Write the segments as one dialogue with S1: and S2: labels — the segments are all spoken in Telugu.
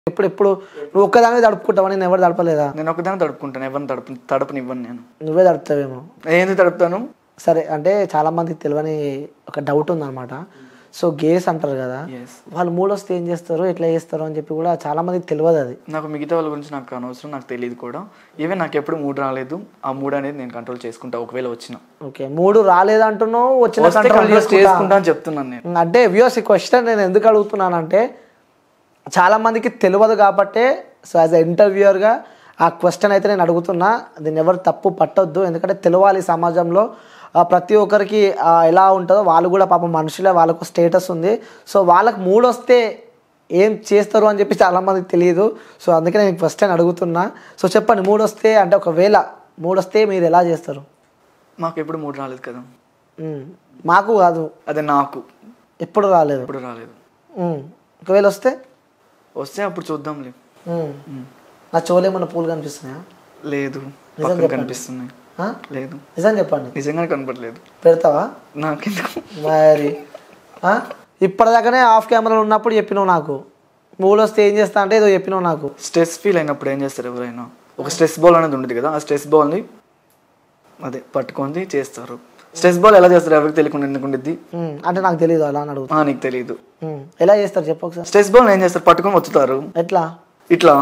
S1: ఎప్పుడు ఎప్పుడు నువ్వు ఒక్కదానివే తడుపుకుంటావా నేను ఎవరు తడపలేదా
S2: నేను ఒకదాన్ని తడుపుకుంటాను ఎవరిని తడుపు తడపనివ్వను నేను
S1: నువ్వే తడుపుతావేమో
S2: ఏంది తడుపుతాను
S1: సరే అంటే చాలా మందికి తెలియని ఒక డౌట్ ఉందన్నమాట సో గేస్ అంటారు కదా
S2: ఎస్
S1: వాళ్ళు మూడు వస్తే ఏం చేస్తారు ఎట్లా చేస్తారు అని చెప్పి కూడా చాలా మందికి తెలియదు అది
S2: నాకు మిగతా వాళ్ళ గురించి నాకు అనవసరం నాకు తెలియదు కూడా ఈవెన్ నాకు ఎప్పుడు మూడు రాలేదు ఆ మూడు అనేది నేను కంట్రోల్ చేసుకుంటా ఒకవేళ వచ్చిన
S1: ఓకే మూడు రాలేదంటున్నావు వచ్చిన
S2: వస్తే
S1: కంట్రోల్
S2: కంట్రోల్
S1: చేసుకుంటా
S2: చేసుకుంటా అని చెప్తున్నాను నేను
S1: అంటే వ్యూస్ ఈ క్వశ్చన్ నేను ఎందుకు అడుగుతున్నానంటే చాలా మందికి తెలియదు కాబట్టే సో యాజ్ ఎ ఇంటర్వ్యూయర్గా ఆ క్వశ్చన్ అయితే నేను అడుగుతున్నా దీన్ని ఎవరు తప్పు పట్టొద్దు ఎందుకంటే తెలియాలి సమాజంలో ఆ, ప్రతి ఒక్కరికి ఆ, ఎలా ఉంటుందో వాళ్ళు కూడా పాపం మనుషులే వాళ్ళకు స్టేటస్ ఉంది సో వాళ్ళకి మూడు వస్తే ఏం చేస్తారు అని చెప్పి చాలా మందికి తెలియదు సో అందుకే నేను ఫస్ట్ టైం అడుగుతున్నా సో చెప్పండి మూడు వస్తే అంటే ఒకవేళ మూడు వస్తే మీరు ఎలా చేస్తారు
S2: మాకు ఎప్పుడు మూడు రాలేదు కదా
S1: ఉమ్, మాకు కాదు
S2: అదే నాకు
S1: ఎప్పుడు రాలేదు
S2: ఎప్పుడు రాలేదు
S1: ఉమ్, ఒకవేళ వస్తే
S2: వస్తే అప్పుడు చూద్దాంలే
S1: ఉమ్.
S2: ఉమ్.
S1: నా చెవులు ఏమన్నా పూలు కనిపిస్తున్నాయా
S2: లేదు
S1: నిజం
S2: పక్కన
S1: చెప్పండి.
S2: కనిపిస్తున్నాయి
S1: ఆ?
S2: లేదు
S1: నిజం చెప్పండి
S2: నిజంగానే కనపడలేదు
S1: పెడతావా
S2: నాకెందుకు
S1: మరి ఆ? ఇప్పటిదాకానే ఆఫ్ కెమెరాలో ఉన్నప్పుడు చెప్పినావు నాకు మూడు వస్తే ఏం చేస్తా అంటే ఏదో చెప్పినావు నాకు
S2: స్ట్రెస్ ఫీల్ అయినప్పుడు ఏం చేస్తారు ఎవరైనా ఒక స్ట్రెస్ బాల్ అనేది ఉండదు కదా ఆ స్ట్రెస్ బాల్ని అదే పట్టుకొని చేస్తారు స్ట్రెస్ బాల్ ఎలా చేస్తారు ఎవరికి తెలియకుండా ఎందుకు ఉండిద్ది
S1: ఉమ్, అంటే నాకు తెలియదు అలా అని అడుగుతా
S2: ఆ, నీకు తెలియదు
S1: ఉమ్, ఎలా చేస్తారు చెప్పు ఒకసారి
S2: స్ట్రెస్ బాల్ ఏం చేస్తారు పట్టుకొని వచ్చుతారు
S1: ఎట్లా
S2: ఇట్లా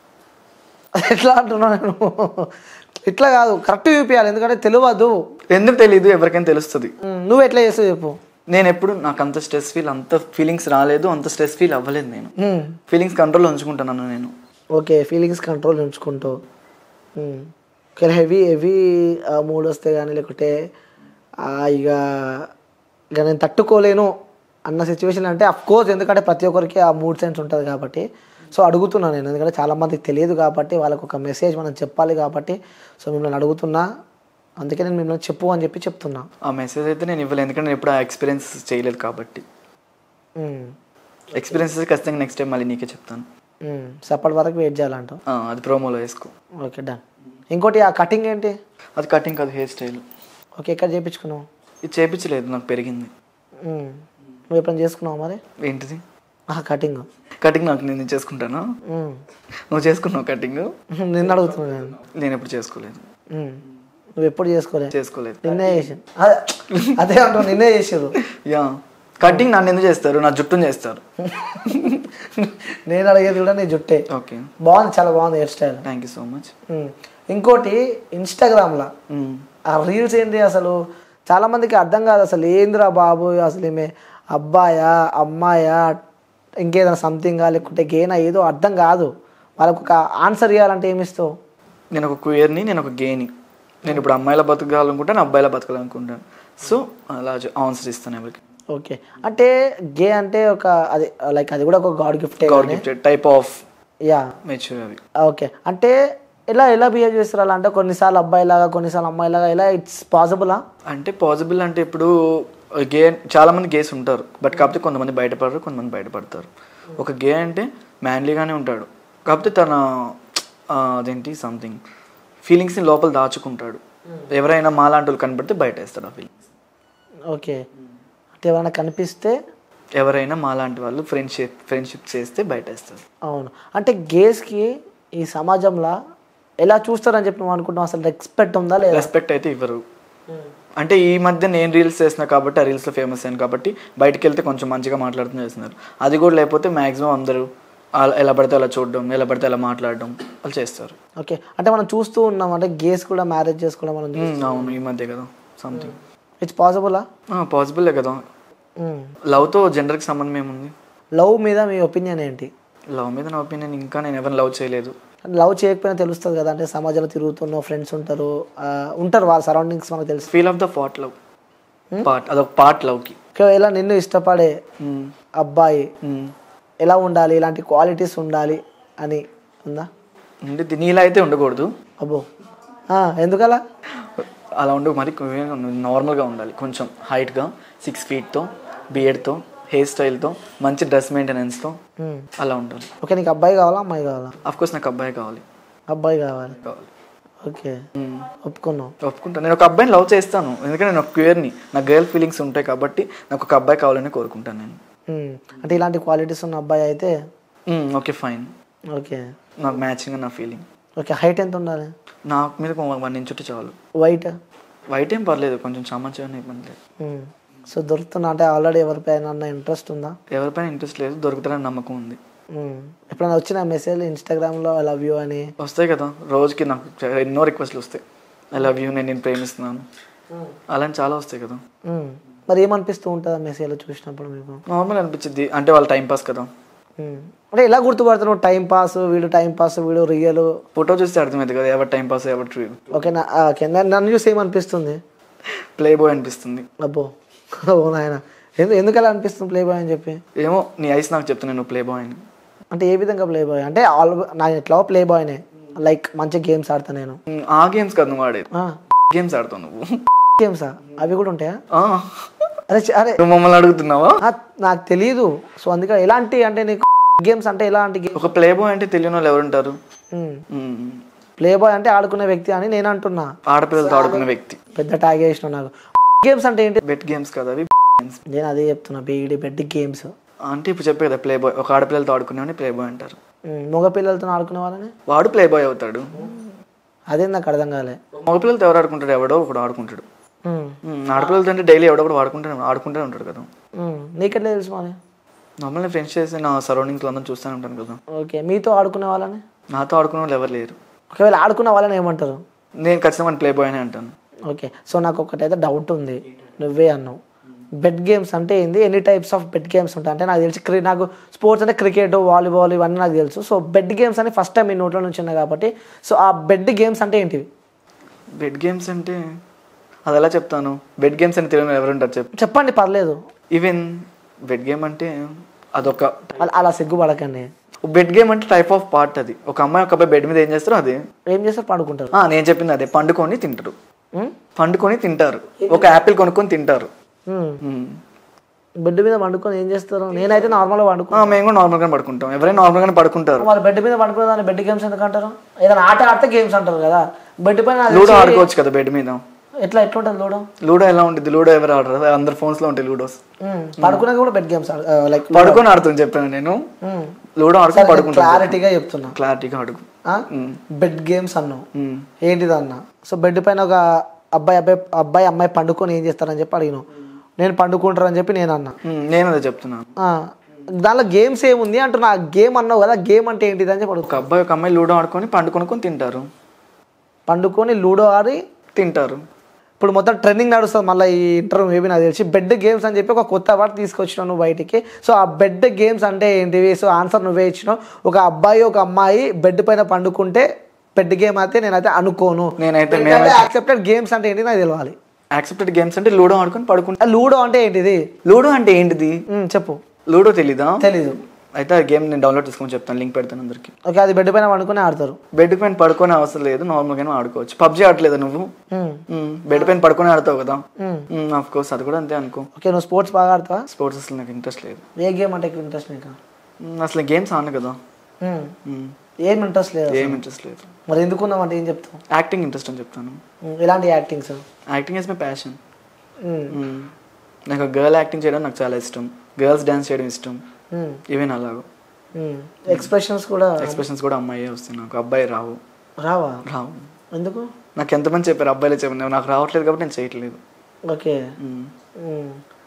S1: ఎట్లా అంటున్నా నేను ఇట్లా కాదు కరెక్ట్ చూపించాలి ఎందుకంటే తెలియదు
S2: ఎందుకు తెలియదు ఎవరికైనా తెలుస్తుంది
S1: ఉమ్, నువ్వు ఎట్లా చేస్తావు చెప్పు
S2: నేను ఎప్పుడు నాకు అంత స్ట్రెస్ ఫీల్ అంత ఫీలింగ్స్ రాలేదు అంత స్ట్రెస్ ఫీల్ అవ్వలేదు నేను
S1: ఉమ్,
S2: ఫీలింగ్స్ కంట్రోల్ ఉంచుకుంటున్నాను నేను
S1: ఓకే ఫీలింగ్స్ కంట్రోల్ ఉంచుకుంటూ ఉమ్. కానీ హెవీ హెవీ మూడ్ వస్తే కానీ లేకుంటే ఆ, ఇక ఇక నేను తట్టుకోలేను అన్న సిచ్యువేషన్ అంటే అఫ్ కోర్స్ ఎందుకంటే ప్రతి ఒక్కరికి ఆ మూడ్ సెన్స్ ఉంటుంది కాబట్టి సో అడుగుతున్నాను నేను ఎందుకంటే చాలా మందికి తెలియదు కాబట్టి వాళ్ళకు ఒక మెసేజ్ మనం చెప్పాలి కాబట్టి సో మిమ్మల్ని అడుగుతున్నా అందుకే నేను మిమ్మల్ని చెప్పు అని చెప్పి చెప్తున్నా
S2: ఆ మెసేజ్ అయితే నేను ఇవ్వలేదు ఎందుకంటే నేను ఎప్పుడు ఆ ఎక్స్పీరియన్స్ చేయలేదు కాబట్టి
S1: ఉమ్.
S2: ఎక్స్పీరియన్సెస్ ఖచ్చితంగా నెక్స్ట్ టైం మళ్ళీ నీకే చెప్తాను
S1: ఉమ్. సో అప్పటి వరకు వెయిట్ చేయాలంట
S2: ఆ, అది ప్రోమోలో వేసుకో
S1: ఓకే డన్ ఇంకోటి ఆ కటింగ్ ఏంటి
S2: అది కటింగ్ కాదు హెయిర్ స్టైల్
S1: ఓకే ఎక్కడ చేయించుకున్నావు
S2: ఇది చేపించలేదు నాకు పెరిగింది
S1: ఉమ్. నువ్వు ఎప్పుడైనా చేసుకున్నావు మరి
S2: ఏంటిది
S1: ఆ కటింగ్
S2: కటింగ్ నాకు నేను చేసుకుంటాను
S1: ఉమ్.
S2: నువ్వు చేసుకున్నావు కటింగ్
S1: నిన్ను అడుగుతున్నా నేను
S2: నేను ఎప్పుడు చేసుకోలేదు
S1: ఉమ్. నువ్వు ఎప్పుడు చేసుకోలే
S2: చేసుకోలేదు
S1: నిన్నే చేసి అదే అదే అంటావు నిన్నే చేసారు
S2: యా కటింగ్ నన్ను ఎందుకు చేస్తారు నా జుట్టుని చేస్తారు
S1: నేను అడిగేది కూడా నీ జుట్టే
S2: ఓకే
S1: బాగుంది చాలా బాగుంది hair style
S2: thank you so much
S1: um. ఇంకోటి ఇన్స్టాగ్రామ్లో ఆ రీల్స్ ఏంటి అసలు చాలా మందికి అర్థం కాదు అసలు ఏందిరా బాబు అసలు ఈమె అబ్బాయా అమ్మాయా ఇంకేదైనా సంథింగ్ లేకుంటే గేనా ఏదో అర్థం కాదు వాళ్ళకు ఒక ఆన్సర్ ఇవ్వాలంటే ఏమిస్తావు
S2: నేను ఒక క్వియర్ని నేను ఒక గేని నేను ఇప్పుడు అమ్మాయిల బతకాలనుకుంటాను అబ్బాయిల బతకాలనుకుంటాను సో అలా ఆన్సర్ ఇస్తాను ఎవరికి
S1: ఓకే అంటే గే అంటే ఒక అది లైక్ అది కూడా ఒక god gift
S2: god gifted type of
S1: ya
S2: mature అవి
S1: ఓకే అంటే ఎలా ఎలా బిహేవ్ చేస్తారు అలా అంటే కొన్నిసార్లు అబ్బాయిలాగా కొన్నిసార్లు అమ్మాయిలాగా ఎలా ఇట్స్ పాసిబులా
S2: అంటే పాసిబుల్ అంటే ఇప్పుడు గే చాలా మంది గేస్ ఉంటారు బట్ కాకపోతే కొంతమంది బయటపడరు కొంతమంది బయటపడతారు ఒక గే అంటే మ్యాన్లీగానే ఉంటాడు కాకపోతే తన ఆ, అదేంటి సంథింగ్ ఫీలింగ్స్ని లోపల దాచుకుంటాడు ఎవరైనా మాలాంటి వాళ్ళు కనపడితే బయట వేస్తాడు ఆ ఫీలింగ్స్
S1: ఓకే అంటే ఎవరైనా కనిపిస్తే
S2: ఎవరైనా మాలాంటి వాళ్ళు ఫ్రెండ్షిప్ ఫ్రెండ్షిప్ చేస్తే బయట వేస్తారు
S1: అవును అంటే గేస్కి ఈ సమాజంలో ఎలా చూస్తారని చెప్పి నువ్వు అనుకుంటున్నావు అసలు రెస్పెక్ట్ ఉందా లేదా
S2: రెస్పెక్ట్ అయితే ఇవ్వరు అంటే ఈ మధ్య నేను రీల్స్ చేసిన కాబట్టి ఆ రీల్స్లో ఫేమస్ అయ్యాను కాబట్టి బయటికి వెళ్తే కొంచెం మంచిగా మాట్లాడుతూ చేస్తున్నారు అది కూడా లేకపోతే మ్యాక్సిమం అందరూ అలా- ఎలా పడితే అలా చూడడం ఎలా పడితే అలా మాట్లాడడం వాళ్ళు చేస్తారు
S1: ఓకే అంటే మనం చూస్తూ ఉన్నాం అంటే గేస్ కూడా మ్యారేజ్ చేసుకోవడం మనం
S2: ఉమ్, అవును ఈ మధ్య కదా సంథింగ్
S1: ఇట్స్ పాసిబులా
S2: పాసిబులే కదా లవ్తో జెండర్కి సంబంధం ఏముంది
S1: లవ్ మీద మీ ఒపీనియన్ ఏంటి
S2: లవ్ మీద నా ఒపీనియన్ ఇంకా నేను ఎవరిని లవ్ చేయలేదు
S1: లవ్ చేయకపోయినా తెలుస్తుంది కదా అంటే సమాజంలో తిరుగుతున్నావు ఫ్రెండ్స్ ఉంటారు ఆ, ఉంటారు వాళ్ళ సరౌండింగ్స్ మనకు తెలుసు
S2: feel of the part love part అదొక పార్ట్ లవ్కి
S1: ఒకవేళ నిన్ను ఇష్టపడే అబ్బాయి ఎలా ఉండాలి ఇలాంటి క్వాలిటీస్ ఉండాలి అని ఉందా
S2: అంటే నీలా అయితే ఉండకూడదు
S1: అబ్బో ఆ, ఎందుకలా
S2: అలా ఉండు మరి నార్మల్గా ఉండాలి కొంచెం హైట్గా సిక్స్ ఫీట్తో బియర్డ్తో హెయిర్ స్టైల్తో మంచి డ్రెస్ మెయింటెనెన్స్తో
S1: ఉమ్.
S2: అలా ఉండాలి
S1: ఓకే నీకు అబ్బాయి కావాలా అమ్మాయి కావాలా
S2: అఫ్ కోర్స్ నాకు అబ్బాయి కావాలి
S1: అబ్బాయి కావాలి
S2: కావాలి
S1: ఓకే
S2: మ్మ్.
S1: ఒప్పుకున్నావు
S2: ఒప్పుకుంటాను నేను ఒక అబ్బాయిని లవ్ చేస్తాను ఎందుకంటే నేను ఒక క్యూర్ని నా గర్ల్ ఫీలింగ్స్ ఉంటాయి కాబట్టి నాకు ఒక అబ్బాయి కావాలని కోరుకుంటాను నేను
S1: ఉమ్. అంటే ఇలాంటి క్వాలిటీస్ ఉన్న అబ్బాయి అయితే
S2: మ్మ్, ఓకే ఫైన్
S1: ఓకే
S2: నాకు మ్యాచింగ్ నా ఫీలింగ్
S1: ఓకే హైట్ ఎంత ఉండాలి
S2: నాకు మీద వన్ ఇంచ్ ఉంటే చాలు
S1: వైట్
S2: వైట్ ఏం పర్లేదు కొంచెం సమాచారం ఇబ్బంది లేదు
S1: సో దొరుకుతున్నా అంటే ఆల్రెడీ ఎవరిపైన అన్న ఇంట్రెస్ట్ ఉందా
S2: ఎవరిపైన ఇంట్రెస్ట్ లేదు దొరుకుతారని నమ్మకం ఉంది
S1: మ్మ్. ఎప్పుడైనా వచ్చిన మెసేజ్ ఇన్స్టాగ్రామ్లో ఐ లవ్ యూ అని
S2: వస్తాయి కదా రోజుకి నాకు చ- ఎన్నో రిక్వెస్ట్లు వస్తాయి ఐ లవ్ యూ నేను నేను ప్రేమిస్తున్నాను అలాంటి చాలా వస్తాయి కదా
S1: మ్మ్. మరి ఏమనిపిస్తూ ఉంటుంది ఆ మెసేజ్లో చూసినప్పుడు మీకు
S2: నార్మల్ అనిపించింది అంటే వాళ్ళ టైం పాస్ కదా
S1: మ్మ్. అంటే ఎలా గుర్తుపడుతున్నావు టైం పాస్ వీడు టైం పాస్ వీడు రియల్
S2: ఫోటో చూస్తే అర్థమైంది కదా ఎవరి టైం పాస్ ఎవరి ట్రీ
S1: ఓకే నా ఆ, ఓకే నన్ను నన్ను చూసి ఏమనిపిస్తుంది
S2: ప్లే బాయ్ అనిపిస్తుంది
S1: అబ్బో ఓ నాయన ఎందు ఎందుకు అలా అనిపిస్తుంది ప్లే బాయ్ అని చెప్పి
S2: ఏమో నీ ఐస్ నాకు చెప్తున్నాను నువ్వు ప్లే బాయ్ అని
S1: అంటే ఏ విధంగా ప్లే బాయ్ అంటే ఆల్ నా ఎట్లా ప్లే బాయ్నే లైక్ మంచి గేమ్స్ ఆడతా నేను
S2: ఉమ్, ఆ గేమ్స్ కదా నువ్వు ఆడేది గేమ్స్ ఆడతావు నువ్వు
S1: గేమ్సా అవి కూడా ఉంటాయా
S2: ఆ,
S1: అరే చి- అరే
S2: నువ్వు మమ్మల్ని అడుగుతున్నావా
S1: ఆ, నాకు తెలియదు సో అందుకే ఎలాంటి అంటే నీకు గేమ్స్ అంటే ఎలాంటి గేమ్
S2: ఒక ప్లే బాయ్ అంటే తెలియని వాళ్ళు ఎవరుంటారు ఉమ్,
S1: ప్లే బాయ్ అంటే ఆడుకునే వ్యక్తి అని నేను అంటున్నా
S2: ఆడపిల్లలతో ఆడుకునే వ్యక్తి
S1: పెద్ద ట్యాగ్ వేసిన నాకు గేమ్స్ అంటే ఏంటి
S2: బెట్ గేమ్స్ కదా అవి గేమ్స్
S1: నేను అదే చెప్తున్నా బీఈడి బెడ్ గేమ్స్
S2: అంటే ఇప్పుడు చెప్పే కదా ప్లే బాయ్ ఒక ఆడపిల్లలతో ఆడుకునేవాడిని ప్లే బాయ్ అంటారు
S1: మగ పిల్లలతో ఆడుకునే వాళ్ళని
S2: వాడు ప్లే బాయ్ అవుతాడు
S1: అదే నాకు అర్థం కాలే
S2: మగపిల్లలతో ఎవరు ఆడుకుంటాడు ఎవడో ఒకడు ఆడుకుంటాడు
S1: ఉమ్,
S2: ఉమ్, ఆడపిల్లలతో అంటే డైలీ ఎవడో ఒకడు ఆడుకుంటాడు ఆడుకుంటూనే ఉంటాడు కదా
S1: ఉమ్, నీకెట్లా తెలుసు మరి
S2: నార్మల్గా ఫ్రెండ్స్ చేసి నా సరౌండింగ్స్లో అందరం చూస్తూనే ఉంటాను కదా
S1: ఓకే మీతో ఆడుకునే వాళ్ళని
S2: నాతో ఆడుకునే వాళ్ళు ఎవరు లేరు
S1: ఒకవేళ ఆడుకున్న వాళ్ళని ఏమంటారు
S2: నేను ఖచ్చితంగా ప్లే బాయ్ అనే అంటాను
S1: ఓకే సో నాకు ఒకటైతే డౌట్ ఉంది నువ్వే అన్నావు బెడ్ గేమ్స్ అంటే ఏంది ఎన్ని టైప్స్ ఆఫ్ బెడ్ గేమ్స్ ఉంటాయి అంటే నాకు తెలిసి క్రి- నాకు స్పోర్ట్స్ అంటే క్రికెట్ వాలీబాల్ ఇవన్నీ నాకు తెలుసు సో బెడ్ గేమ్స్ అని ఫస్ట్ టైం మీ నోట్లో నుంచి ఉన్నాయి కాబట్టి సో ఆ బెడ్ గేమ్స్ అంటే ఏంటివి
S2: బెడ్ గేమ్స్ అంటే అది ఎలా చెప్తాను బెడ్ గేమ్స్ అని తెలియని ఎవరు ఉంటారు చెప్పు
S1: చెప్పండి పర్లేదు
S2: ఈవెన్ బెడ్ గేమ్ అంటే అదొక
S1: అలా అలా సిగ్గుపడకండి
S2: బెడ్ గేమ్ అంటే టైప్ ఆఫ్ పార్ట్ అది ఒక అమ్మాయి ఒక అబ్బాయి బెడ్ మీద ఏం చేస్తారో అదే
S1: ఏం చేస్తారు పడుకుంటారు
S2: ఆ, నేను చెప్పింది అదే పండుకొని తింటారు
S1: ఉమ్?
S2: పండుకొని తింటారు ఒక యాపిల్ కొనుక్కొని తింటారు
S1: ఉమ్.
S2: ఉమ్.
S1: బెడ్ మీద పండుకొని ఏం చేస్తారు నేనైతే నార్మల్గా పండుకో
S2: ఆ, మేము కూడా నార్మల్గానే పడుకుంటాం ఎవరైనా నార్మల్గానే పడుకుంటారు
S1: మరి బెడ్ మీద పండుకునే దాన్ని బెడ్ గేమ్స్ ఎందుకు అంటారు ఏదైనా ఆట ఆడితే గేమ్స్ అంటారు కదా బెడ్ పైన నాకు
S2: లూడో
S1: తెలిసి
S2: ఆడుకోవచ్చు కదా బెడ్ మీద
S1: ఎట్లా ఎట్లుంటుంది లూడో
S2: లూడో ఎలా ఉంటుంది లూడో ఎవరు ఆడరు అందరు ఫోన్స్ లో ఉంటాయి లూడోస్
S1: ఉమ్. పడుకున్నాక కూడా బెడ్ గేమ్స్ లైక్
S2: పడుకొని ఆడుతుంది చెప్పాను నేను లూడో ఆడుకొని పడుకుంటాను
S1: క్లారిటీగా చెప్తున్నా
S2: క్లారిటీగా అడుగు
S1: బెడ్ గేమ్స్ అన్నావు
S2: ఉమ్.
S1: ఏంటిది అన్న సో బెడ్ పైన ఒక అబ్బాయి అబ్బాయి అబ్బాయి అమ్మాయి పండుకొని ఏం చేస్తారని చెప్పి అడిగినావు నేను పండుకుంటారని చెప్పి నేను అన్నా
S2: ఉమ్, నేను అదే చెప్తున్నాను
S1: ఆ, దానిలో గేమ్స్ ఏముంది అంటున్నా గేమ్ అన్నావు కదా గేమ్ అంటే ఏంటిది అని చెప్పి అడుగుతా
S2: ఒక అబ్బాయి ఒక అమ్మాయి లూడో ఆడుకొని పండుకొనుకొని తింటారు
S1: పండుకొని లూడో ఆడి
S2: తింటారు
S1: ఇప్పుడు మొత్తం ట్రెండింగ్ నడుస్తుంది మళ్ళీ ఈ ఇంటర్వ్యూ మేబీ నాకు తెలిసి బెడ్ గేమ్స్ అని చెప్పి ఒక కొత్త వాటి తీసుకొచ్చినావు నువ్వు బయటికి సో ఆ బెడ్ గేమ్స్ అంటే ఏంటివి సో ఆన్సర్ నువ్వే ఇచ్చినావు ఒక అబ్బాయి ఒక అమ్మాయి బెడ్ పైన పండుకుంటే బెడ్ గేమ్ అయితే నేనైతే అనుకోను
S2: నేనైతే
S1: యాక్సెప్టెడ్ గేమ్స్ అంటే ఏంటి నాకు తెలియాలి
S2: యాక్సెప్టెడ్ గేమ్స్ అంటే లూడో ఆడుకొని పడుకుంటా
S1: లూడో అంటే ఏంటిది
S2: లూడో అంటే ఏంటిది
S1: ఉమ్, చెప్పు
S2: లూడో తెలీదా
S1: తెలీదు
S2: అయితే ఆ గేమ్ నేను డౌన్లోడ్ చేసుకొని చెప్తాను లింక్ పెడతాను అందరికి
S1: ఓకే అది బెడ్ పైన పండుకొని ఆడతారు
S2: బెడ్ పైన పడుకొని అవసరం లేదు నార్మల్గానే ఆడుకోవచ్చు పబ్జీ ఆడలేదా నువ్వు
S1: ఉమ్,
S2: బెడ్ పైన పడుకొని ఆడతావు కదా
S1: ఉమ్.
S2: ఆఫ్ కోర్స్ అది కూడా అంతే అనుకో
S1: ఓకే నువ్వు స్పోర్ట్స్ బాగా ఆడతావా
S2: స్పోర్ట్స్ అసలు నాకు ఇంట్రెస్ట్ లేదు
S1: ఏ గేమ్ అంటే ఇంట్రెస్ట్ నీకు
S2: మ్మ్, అసలు గేమ్స్ ఆడను కదా
S1: ఉమ్,
S2: మ్మ్,
S1: ఏం ఇంట్రెస్ట్ లేదు
S2: ఏం ఇంట్రెస్ట్ లేదు
S1: మరి ఎందుకున్నావు అంటే ఏం చెప్తావు
S2: యాక్టింగ్ ఇంట్రెస్ట్ అని చెప్తాను
S1: ఉమ్, ఎలాంటి actings
S2: acting is my passion నాకు గర్ల్ యాక్టింగ్ చేయడం నాకు చాలా ఇష్టం గర్ల్స్ డాన్స్ చేయడం ఇష్టం ఈవెన్ అలాగో
S1: ఎక్స్ప్రెషన్స్ కూడా
S2: ఎక్స్ప్రెషన్స్ కూడా అమ్మాయి వస్తాయి నాకు అబ్బాయి రావు
S1: రావా
S2: రావు
S1: ఎందుకు
S2: నాకు ఎంతమంది చెప్పారు అబ్బాయిలే చెప్పారు నాకు రావట్లేదు కాబట్టి నేను చేయట్లేదు
S1: ఓకే
S2: మ్మ్.